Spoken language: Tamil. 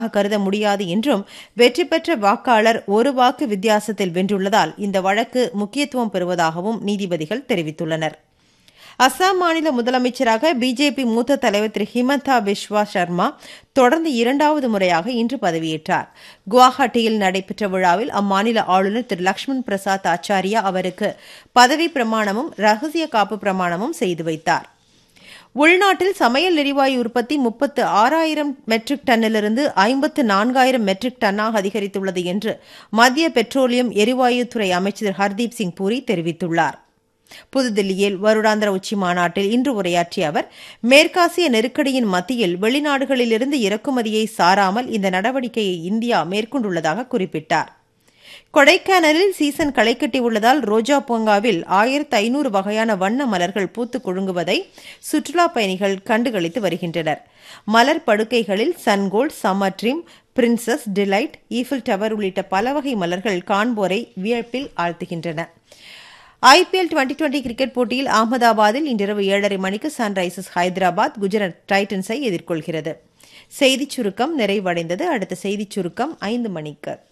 கருத முடியாது என்றும் வெற்றி பெற்ற வாக்காளர் ஒரு வாக்கு வித்தியாசத்தில் வென்றுள்ளதால் இந்த வழக்கு முக்கியத்துவம் பெறுவதாகவும் நீதிபதிகள் தெரிவித்துள்ளனர் அஸ்ஸாம் மாநில முதலமைச்சராக பிஜேபி மூத்த தலைவர் திரு ஹிமந்தா பிஸ்வா சர்மா தொடர்ந்து இரண்டாவது முறையாக இன்று பதவியேற்றார் குவாஹாட்டியில் நடைபெற்ற விழாவில் அம்மாநில ஆளுநர் திரு லக்ஷ்மண் பிரசாத் ஆச்சாரியா அவருக்கு பதவி பிரமாணமும் ரகசிய காப்பு பிரமாணமும் செய்து வைத்தார் உள்நாட்டில் சமையல் எரிவாயு உற்பத்தி முப்பத்து ஆறாயிரம் மெட்ரிக் டன்னிலிருந்து ஐம்பத்து நான்காயிரம் மெட்ரிக் டன்னாக அதிகரித்துள்ளது என்று மத்திய பெட்ரோலியம் எரிவாயுத்துறை அமைச்சர் ஹர்தீப் சிங் பூரி தெரிவித்துள்ளார் புதுதில்லியில் வருடாந்திர உச்சி மாநாட்டில் இன்று உரையாற்றிய அவர் மேற்காசிய நெருக்கடியின் மத்தியில் வெளிநாடுகளிலிருந்து இறக்குமதியை சாராமல் இந்த நடவடிக்கையை இந்தியா மேற்கொண்டுள்ளதாக குறிப்பிட்டார் கொடைக்கானலில் சீசன் களை கட்டியுள்ளதால் ரோஜா பூங்காவில் ஆயிரத்து ஐநூறு வகையான வண்ண மலர்கள் பூத்து குழுங்குவதை சுற்றுலா பயணிகள் கண்டுகளித்து வருகின்றனர் மலர் படுக்கைகளில் sungold summer dream princess delight Eiffel tower உள்ளிட்ட பல வகை மலர்கள் காண்போரை வியப்பில் ஆழ்த்துகின்றன ஐபிஎல் டுவெண்டி டுவெண்டி கிரிக்கெட் போட்டியில் அகமதாபாத்தில் இன்றிரவு ஏழரை மணிக்கு சன்ரைசர்ஸ் ஹைதராபாத் குஜராத் டைட்டன்ஸை எதிர்கொள்கிறது செய்திச் சுருக்கம் நிறைவடைந்தது அடுத்த செய்திச் சுருக்கம் ஐந்து மணிக்கு